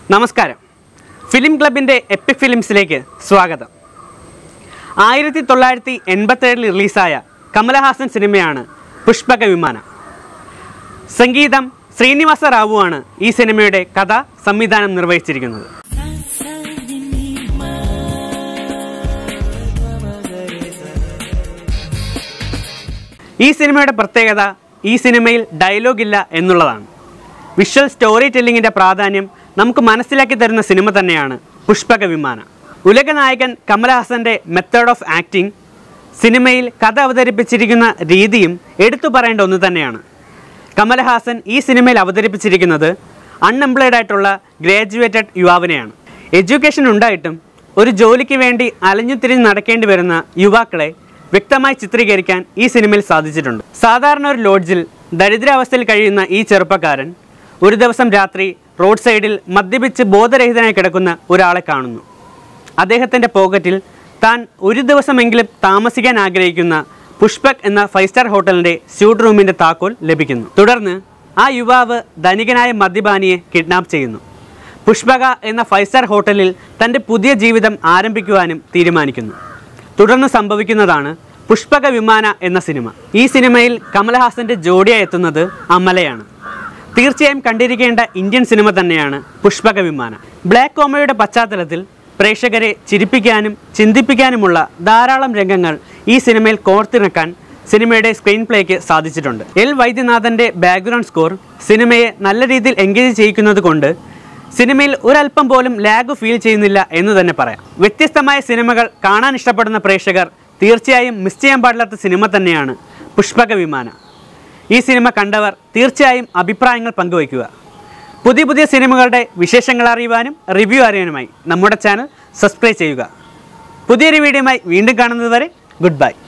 നമസ്കാരം ഫിലിം ക്ലബിൻ്റെ എപ്പിക് ഫിലിംസിലേക്ക് സ്വാഗതം ആയിരത്തി തൊള്ളായിരത്തി എൺപത്തേഴിൽ റിലീസായ കമലഹാസൻ സിനിമയാണ് പുഷ്പക വിമാനം സംഗീതം ശ്രീനിവാസ റാവുവാണ് ഈ സിനിമയുടെ കഥ സംവിധാനം നിർവഹിച്ചിരിക്കുന്നത് ഈ സിനിമയുടെ പ്രത്യേകത ഈ സിനിമയിൽ ഡയലോഗ് ഇല്ല എന്നുള്ളതാണ് വിഷ്വൽ സ്റ്റോറി ടെല്ലിങ്ങിൻ്റെ പ്രാധാന്യം നമുക്ക് മനസ്സിലാക്കി തരുന്ന സിനിമ തന്നെയാണ് പുഷ്പക വിമാനം ഉലകനായകൻ കമലഹാസൻ്റെ മെത്തേഡ് ഓഫ് ആക്ടിംഗ് സിനിമയിൽ കഥ അവതരിപ്പിച്ചിരിക്കുന്ന രീതിയും എടുത്തു പറയേണ്ട ഒന്ന് തന്നെയാണ് കമലഹാസൻ ഈ സിനിമയിൽ അവതരിപ്പിച്ചിരിക്കുന്നത് അൺഎംപ്ലോയ്ഡ് ആയിട്ടുള്ള ഗ്രാജുവേറ്റഡ് യുവാവിനെയാണ് എഡ്യൂക്കേഷൻ ഉണ്ടായിട്ടും ഒരു ജോലിക്ക് വേണ്ടി അലഞ്ഞു തിരിഞ്ഞ് നടക്കേണ്ടി വരുന്ന യുവാക്കളെ വ്യക്തമായി ചിത്രീകരിക്കാൻ ഈ സിനിമയിൽ സാധിച്ചിട്ടുണ്ട് സാധാരണ ഒരു ലോഡ്ജിൽ ദരിദ്രാവസ്ഥയിൽ കഴിയുന്ന ഈ ചെറുപ്പക്കാരൻ ഒരു ദിവസം രാത്രി റോഡ് സൈഡിൽ മദ്യപിച്ച് ബോധരഹിതനായി കിടക്കുന്ന ഒരാളെ കാണുന്നു അദ്ദേഹത്തിൻ്റെ പോക്കറ്റിൽ താൻ ഒരു ദിവസമെങ്കിലും താമസിക്കാൻ ആഗ്രഹിക്കുന്ന പുഷ്പക് എന്ന ഫൈവ് സ്റ്റാർ ഹോട്ടലിൻ്റെ സ്യൂട്ട് റൂമിൻ്റെ താക്കോൽ ലഭിക്കുന്നു തുടർന്ന് ആ യുവാവ് ധനികനായ മദ്യപാനിയെ കിഡ്നാപ്പ് ചെയ്യുന്നു പുഷ്പക എന്ന ഫൈവ് സ്റ്റാർ ഹോട്ടലിൽ തൻ്റെ പുതിയ ജീവിതം ആരംഭിക്കുവാനും തീരുമാനിക്കുന്നു തുടർന്ന് സംഭവിക്കുന്നതാണ് പുഷ്പക വിമാന എന്ന സിനിമ ഈ സിനിമയിൽ കമലഹാസൻ്റെ ജോഡിയായി എത്തുന്നത് അമലയാണ് തീർച്ചയായും കണ്ടിരിക്കേണ്ട ഇന്ത്യൻ സിനിമ തന്നെയാണ് പുഷ്പക വിമാനം ബ്ലാക്ക് കോമയുടെ പശ്ചാത്തലത്തിൽ പ്രേക്ഷകരെ ചിരിപ്പിക്കാനും ചിന്തിപ്പിക്കാനുമുള്ള ധാരാളം രംഗങ്ങൾ ഈ സിനിമയിൽ കോർത്തിണക്കാൻ സിനിമയുടെ സ്ക്രീൻ പ്ലേക്ക് സാധിച്ചിട്ടുണ്ട് എൽ വൈദ്യനാഥൻ്റെ ബാക്ക്ഗ്രൗണ്ട് സ്കോർ സിനിമയെ നല്ല രീതിയിൽ എൻഗേജ് ചെയ്യിക്കുന്നത് കൊണ്ട് സിനിമയിൽ ഒരല്പം പോലും ലാഗ് ഫീൽ ചെയ്യുന്നില്ല എന്ന് തന്നെ പറയാം വ്യത്യസ്തമായ സിനിമകൾ കാണാൻ ഇഷ്ടപ്പെടുന്ന പ്രേക്ഷകർ തീർച്ചയായും മിസ് ചെയ്യാൻ പാടില്ലാത്ത സിനിമ തന്നെയാണ് പുഷ്പക വിമാനം ഈ സിനിമ കണ്ടവർ തീർച്ചയായും അഭിപ്രായങ്ങൾ പങ്കുവയ്ക്കുക പുതിയ പുതിയ സിനിമകളുടെ വിശേഷങ്ങൾ അറിയുവാനും റിവ്യൂ അറിയാനുമായി നമ്മുടെ ചാനൽ സബ്സ്ക്രൈബ് ചെയ്യുക പുതിയൊരു വീഡിയോയുമായി വീണ്ടും കാണുന്നതുവരെ ഗുഡ് ബൈ